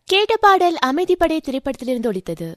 கேட்ட பாடல் அமைதிப்படை திரைப்படத்திலிருந்து ஒலித்தது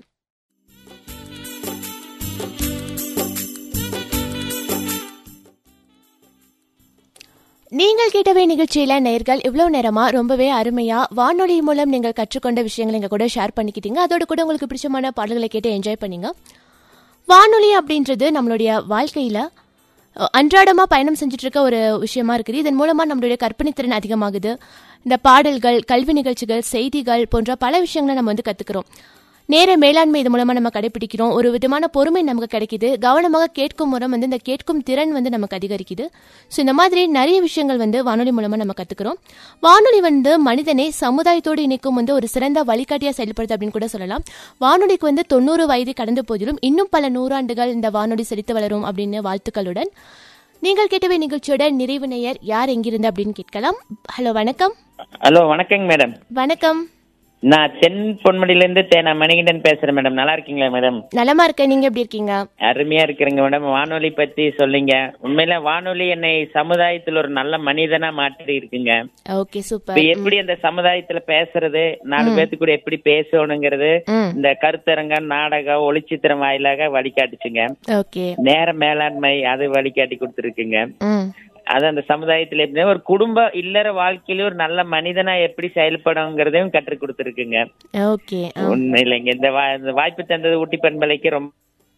நீங்கள் கேட்டவை நிகழ்ச்சியில நேர்கள் இவ்வளவு நேரமா ரொம்பவே அருமையா வானொலி மூலம் நீங்கள் கற்றுக்கொண்ட விஷயங்களை எங்க கூட ஷேர் பண்ணிக்கிட்டீங்க அதோட கூட உங்களுக்கு பிடிச்சமான பாடல்களை கேட்டு என்ஜாய் பண்ணீங்க வானொலி அப்படின்றது நம்மளுடைய வாழ்க்கையில அஹ், அன்றாடமா பயணம் செஞ்சுட்டு இருக்க ஒரு விஷயமா இருக்குது இதன் மூலமா நம்மளுடைய கற்பனை திறன் அதிகமாகுது இந்த பாடல்கள் கல்வி நிகழ்ச்சிகள் செய்திகள் போன்ற பல விஷயங்களை நம்ம வந்து கத்துக்கிறோம் நேர மேலாண்மை இது மூலமா நம்ம கடைபிடிக்கிறோம் ஒரு விதமான பொறுமை நமக்கு கிடைக்குது கவனமாக கேட்கும் முறம் வந்து இந்த கேட்கும் திறன் வந்து நமக்கு அதிகரிக்குது ஸோ இந்த மாதிரி நிறைய விஷயங்கள் வந்து வானொலி மூலமா நம்ம கத்துக்கிறோம் வானொலி வந்து மனிதனை சமுதாயத்தோடு இணைக்கும் வந்து ஒரு சிறந்த வழிகாட்டியா செயல்படுது அப்படின்னு கூட சொல்லலாம் வானொலிக்கு வந்து தொண்ணூறு வயது கடந்த போதிலும் இன்னும் பல நூறாண்டுகள் இந்த வானொலி செழித்து வளரும் அப்படின்னு வாழ்த்துக்களுடன் நீங்கள் கேட்டவை நிகழ்ச்சியோட நிறைவு நேயர் யார் எங்கிருந்து அப்படின்னு கேட்கலாம் ஹலோ வணக்கம் ஹலோ வணக்கங்க மேடம் வணக்கம் நான் தென் பொன்மடியில இருந்து தேனா மணிகண்டன் பேசுறேன் மேடம் நல்லா இருக்கீங்களா மேடம் நலமா இருக்கேன் நீங்க எப்படி இருக்கீங்க அருமையா இருக்கிறேங்க மேடம் வானொலி பத்தி சொல்லுங்க உண்மையில வானொலி என்னை சமுதாயத்தில் ஒரு நல்ல மனிதனா மாற்றி இருக்குங்க ஓகே இப்ப சூப்பர் எப்படி அந்த சமுதாயத்துல பேசுறது நாலு பேர்த்து கூட எப்படி பேசணுங்கிறது ம் இந்த கருத்தரங்கம் நாடகம் ஒளிச்சித்திரம் வாயிலாக வழிகாட்டுச்சுங்க ஓகே நேர மேலாண்மை அது வழிகாட்டி கொடுத்துருக்குங்க ம் அது அந்த சமுதாயத்துல எப்படி ஒரு குடும்ப இல்லற வாழ்க்கையில ஒரு நல்ல மனிதனா எப்படி செயல்படுங்கிறதையும் கற்றுக் கொடுத்துருக்குங்க ஓகே ஆ. உண்மை இல்லைங்க இந்த வா- இந்த வாய்ப்பு தந்தது ஊட்டி பண்பலைக்கு ரொம்ப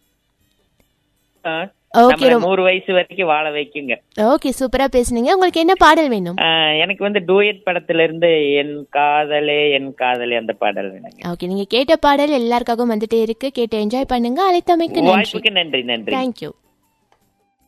ஆ, ஓகே நம்மள ரொம்ப நூறு வயசு வரைக்கும் வாழ வைக்குங்க ஓகே சூப்பரா பேசுனீங்க உங்களுக்கு என்ன பாடல் வேணும் ஆ, எனக்கு வந்து டூயட் படத்துல இருந்து என் காதலே என் காதலே அந்த பாடல் வேணுங்க ஓகே நீங்க கேட்ட பாடல் எல்லாருக்காகவும் வந்துட்டே இருக்கு கேட்டு என்ஜாய் பண்ணுங்க அழைத்தமைக்கு நன்றி வாய்ப்புக்கு நன்றி நன்றி தேங்க்யூ